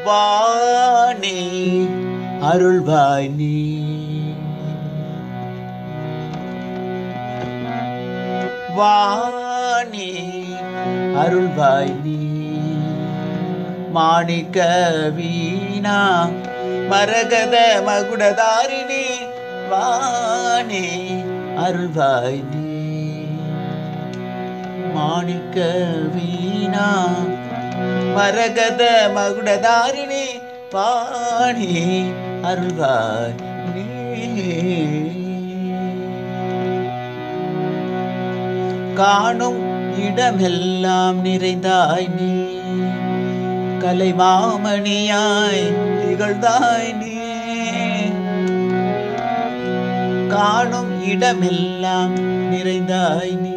வாணி அருள்வாய் நீ வாணி அருள்வாய் நீ மாணிக்க வீணா மரகத மகுடதாரிணி வாணி அருள்வாய் நீ மாணிக்க வீணா மரகத மகுடதாரிணி வாணி அருள்வாய் நீ காணும் இடமெல்லாம் நிறைந்தாய் நீ கலைமாமணியாய் திகழ்ந்தாய் நீ காணும் இடமெல்லாம் நிறைந்தாய் நீ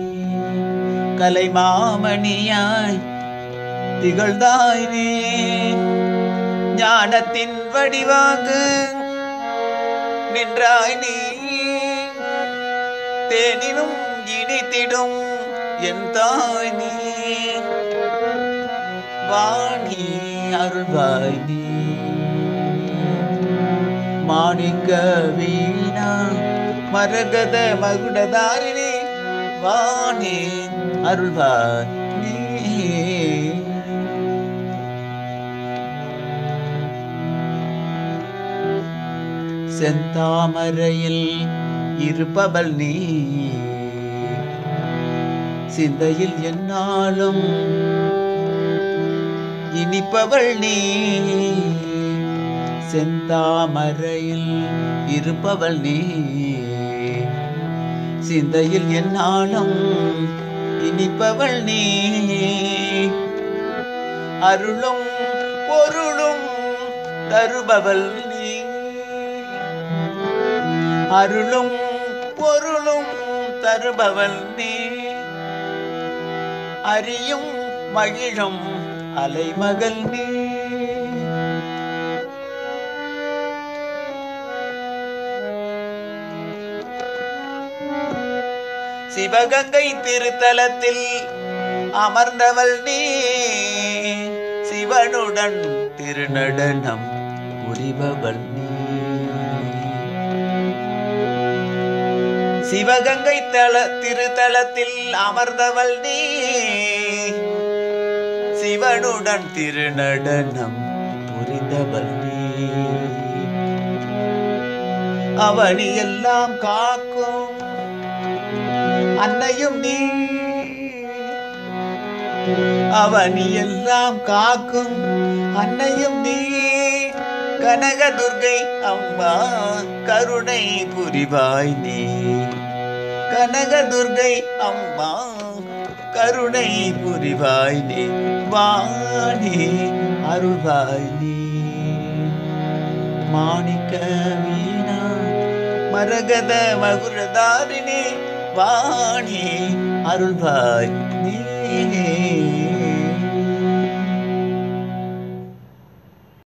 கலைமாமணியாய் திகழ்ந்தாய் நீ ஞானத்தின் வடிவாக நின்றாய் நீ தேனினும் இனித்திடும் என் தாய் நீ வாணி அருள்வாய் நீ மாணிக்க வீணா மரகத மகுடதாரிணி வாணி அருள்வாய் நீ செந்தாமரையில் இருப்பவள் நீ சிந்தையில் என்னாலும் இனிப்பவள் நீ செந்தாமரையில் இருப்பவள் நீ சிந்தையில் என்னாலும் இனிப்பவள் நீ அருளும் பொருளும் தருபவள் நீ அருளும் பொருளும் தருபவள் நீ அறியும் மகிழும் அலைமகள் நீ சிவகங்கை திருத்தலத்தில் அமர்ந்தவள் நீ சிவனுடன் திருநடனம் புரிபவள் நீ சிவகங்கை தல திருத்தலத்தில் அமர்ந்தவள் நீ சிவனுடன் திருநடனம் புரிந்தவள் நீ அவனி எல்லாம் காக்கும் அன்னையும் நீ அவனி எல்லாம் காக்கும் அன்னையும் நீ கனகதுர்கை அம்மா கருணை புரிவாய் நீ கனகதுர்கை அம்மா கருணை புரிவாய் நீ வாணி அருள்வாய் நீ மாணிக்க வீணா மரகத மகுரதாரிணி வாணி அருள்வாய் நீ